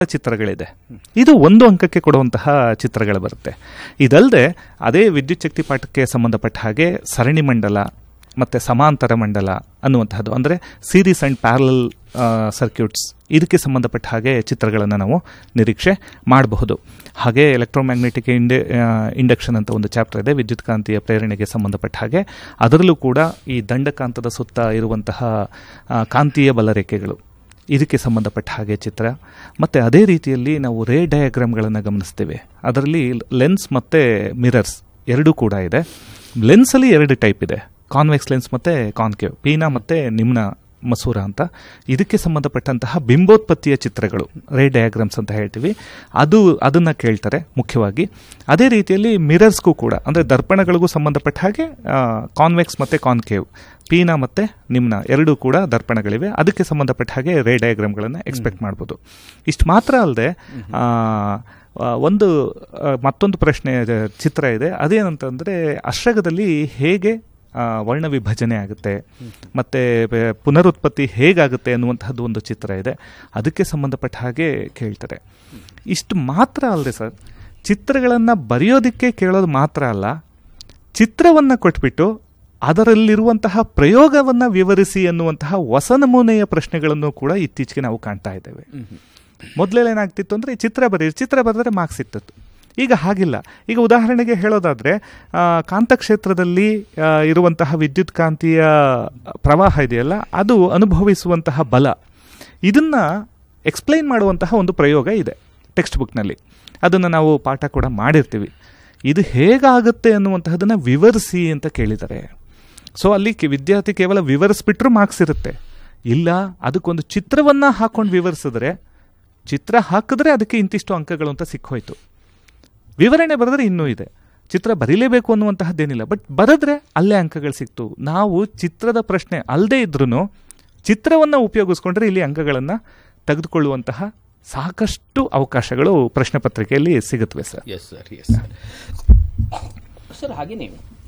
ಚಿತ್ರಗಳಿದೆ ಇದು ಒಂದು ಅಂಕಕ್ಕೆ ಕೊಡುವಂತಹ ಚಿತ್ರಗಳು ಬರುತ್ತೆ ಇದಲ್ಲದೆ ಅದೇ ವಿದ್ಯುತ್ ಶಕ್ತಿ ಪಾಠಕ್ಕೆ ಸಂಬಂಧಪಟ್ಟ ಹಾಗೆ ಸರಣಿ ಮಂಡಲ ಮತ್ತು ಸಮಾಂತರ ಮಂಡಲ ಅನ್ನುವಂತಹದ್ದು ಅಂದರೆ ಸೀರೀಸ್ ಆ್ಯಂಡ್ ಪ್ಯಾರಲಲ್ ಸರ್ಕ್ಯೂಟ್ಸ್ ಇದಕ್ಕೆ ಸಂಬಂಧಪಟ್ಟ ಹಾಗೆ ಚಿತ್ರಗಳನ್ನು ನಾವು ನಿರೀಕ್ಷೆ ಮಾಡಬಹುದು ಹಾಗೆ ಎಲೆಕ್ಟ್ರೋಮ್ಯಾಗ್ನೆಟಿಕ್ ಇಂಡೆ ಇಂಡಕ್ಷನ್ ಅಂತ ಒಂದು ಚಾಪ್ಟರ್ ಇದೆ ವಿದ್ಯುತ್ ಕಾಂತೀಯ ಪ್ರೇರಣೆಗೆ ಸಂಬಂಧಪಟ್ಟ ಹಾಗೆ ಅದರಲ್ಲೂ ಕೂಡ ಈ ದಂಡಕಾಂತದ ಸುತ್ತ ಇರುವಂತಹ ಆ, ಕಾಂತೀಯ ಬಲರೇಖೆಗಳು ಇದಕ್ಕೆ ಸಂಬಂಧಪಟ್ಟ ಹಾಗೆ ಚಿತ್ರ ಮತ್ತು ಅದೇ ರೀತಿಯಲ್ಲಿ ನಾವು ರೇ ಡಯಾಗ್ರಾಮ್ಗಳನ್ನು ಗಮನಿಸ್ತೇವೆ ಅದರಲ್ಲಿ ಲೆನ್ಸ್ ಮತ್ತು ಮಿರರ್ಸ್ ಎರಡೂ ಕೂಡ ಇದೆ ಲೆನ್ಸಲ್ಲಿ ಎರಡು ಟೈಪ್ ಇದೆ ಕಾನ್ವೆಕ್ಸ್ ಲೆನ್ಸ್ ಮತ್ತು ಕಾನ್ಕೇವ್ ಪೀನಾ ಮತ್ತು ನಿಮ್ನ ಮಸೂರ ಅಂತ ಇದಕ್ಕೆ ಸಂಬಂಧಪಟ್ಟಂತಹ ಬಿಂಬೋತ್ಪತ್ತಿಯ ಚಿತ್ರಗಳು ರೇ ಡಯಾಗ್ರಾಮ್ಸ್ ಅಂತ ಹೇಳ್ತೀವಿ ಅದು ಅದನ್ನು ಕೇಳ್ತಾರೆ ಮುಖ್ಯವಾಗಿ ಅದೇ ರೀತಿಯಲ್ಲಿ ಮಿರರ್ಸ್ಗೂ ಕೂಡ ಅಂದರೆ ದರ್ಪಣಗಳಿಗೂ ಸಂಬಂಧಪಟ್ಟ ಹಾಗೆ ಕಾನ್ವೆಕ್ಸ್ ಮತ್ತು ಕಾನ್ಕೇವ್ ಪೀನಾ ಮತ್ತು ನಿಮ್ನ ಎರಡೂ ಕೂಡ ದರ್ಪಣಗಳಿವೆ ಅದಕ್ಕೆ ಸಂಬಂಧಪಟ್ಟ ಹಾಗೆ ರೇ ಡಯಾಗ್ರಾಮ್ಗಳನ್ನು ಎಕ್ಸ್ಪೆಕ್ಟ್ ಮಾಡ್ಬೋದು ಇಷ್ಟು ಮಾತ್ರ ಅಲ್ಲದೆ ಒಂದು ಆ, ಮತ್ತೊಂದು ಪ್ರಶ್ನೆ ಇದೆ, ಚಿತ್ರ ಇದೆ ಅದೇನಂತಂದರೆ ಅಶ್ರಗದಲ್ಲಿ ಹೇಗೆ ಆ, ವರ್ಣ ವಿಭಜನೆ ಆಗುತ್ತೆ ಮತ್ತು ಪುನರುತ್ಪತ್ತಿ ಹೇಗಾಗುತ್ತೆ ಅನ್ನುವಂತಹದ್ದು ಒಂದು ಚಿತ್ರ ಇದೆ ಅದಕ್ಕೆ ಸಂಬಂಧಪಟ್ಟ ಹಾಗೆ ಕೇಳ್ತಾರೆ ಇಷ್ಟು ಮಾತ್ರ ಅಲ್ಲದೆ ಸರ್ ಚಿತ್ರಗಳನ್ನು ಬರೆಯೋದಕ್ಕೆ ಕೇಳೋದು ಮಾತ್ರ ಅಲ್ಲ ಚಿತ್ರವನ್ನು ಕೊಟ್ಬಿಟ್ಟು ಅದರಲ್ಲಿರುವಂತಹ ಪ್ರಯೋಗವನ್ನು ವಿವರಿಸಿ ಅನ್ನುವಂತಹ ಹೊಸ ನಮೂನೆಯ ಪ್ರಶ್ನೆಗಳನ್ನು ಕೂಡ ಇತ್ತೀಚೆಗೆ ನಾವು ಕಾಣ್ತಾ ಇದ್ದೇವೆ ಮೊದಲೆಲ್ಲ ಏನಾಗ್ತಿತ್ತು ಅಂದರೆ ಚಿತ್ರ ಬರೀ ಚಿತ್ರ ಬರೆದ್ರೆ ಮಾರ್ಕ್ಸ್ ಸಿಗ್ತಿತ್ತು ಈಗ ಹಾಗಿಲ್ಲ ಈಗ ಉದಾಹರಣೆಗೆ ಹೇಳೋದಾದರೆ ಕಾಂತಕ್ಷೇತ್ರದಲ್ಲಿ ಆ, ಇರುವಂತಹ ವಿದ್ಯುತ್ ಕಾಂತೀಯ ಪ್ರವಾಹ ಇದೆಯಲ್ಲ ಅದು ಅನುಭವಿಸುವಂತಹ ಬಲ ಇದನ್ನು ಎಕ್ಸ್ಪ್ಲೈನ್ ಮಾಡುವಂತಹ ಒಂದು ಪ್ರಯೋಗ ಇದೆ ಟೆಕ್ಸ್ಟ್ ಬುಕ್ನಲ್ಲಿ ಅದನ್ನು ನಾವು ಪಾಠ ಕೂಡ ಮಾಡಿರ್ತೀವಿ ಇದು ಹೇಗಾಗುತ್ತೆ ಅನ್ನುವಂತಹದನ್ನು ವಿವರಿಸಿ ಅಂತ ಕೇಳಿದ್ದಾರೆ ಸೊ ಅಲ್ಲಿ ಕಿ- ವಿದ್ಯಾರ್ಥಿ ಕೇವಲ ವಿವರಿಸ್ಬಿಟ್ರೂ ಮಾರ್ಕ್ಸ್ ಇರುತ್ತೆ ಇಲ್ಲ ಅದಕ್ಕೊಂದು ಚಿತ್ರವನ್ನು ಹಾಕೊಂಡು ವಿವರಿಸಿದ್ರೆ ಚಿತ್ರ ಹಾಕಿದ್ರೆ ಅದಕ್ಕೆ ಇಂತಿಷ್ಟು ಅಂಕಗಳು ಅಂತ ಸಿಕ್ಕೋಯ್ತು ವಿವರಣೆ ಬರೆದ್ರೆ ಇನ್ನೂ ಇದೆ ಚಿತ್ರ ಬರೀಲೇಬೇಕು ಅನ್ನುವಂತಹದ್ದೇನಿಲ್ಲ ಬಟ್ ಬರೆದ್ರೆ ಅಲ್ಲೇ ಅಂಕಗಳು ಸಿಕ್ತು ನಾವು ಚಿತ್ರದ ಪ್ರಶ್ನೆ ಅಲ್ಲದೆ ಇದ್ರೂ ಚಿತ್ರವನ್ನು ಉಪಯೋಗಿಸ್ಕೊಂಡ್ರೆ ಇಲ್ಲಿ ಅಂಕಗಳನ್ನು ತೆಗೆದುಕೊಳ್ಳುವಂತಹ ಸಾಕಷ್ಟು ಅವಕಾಶಗಳು ಪ್ರಶ್ನೆ ಪತ್ರಿಕೆಯಲ್ಲಿ ಸಿಗುತ್ತವೆ sir yes sir yes sir sir ಹಾಗೆಯೇ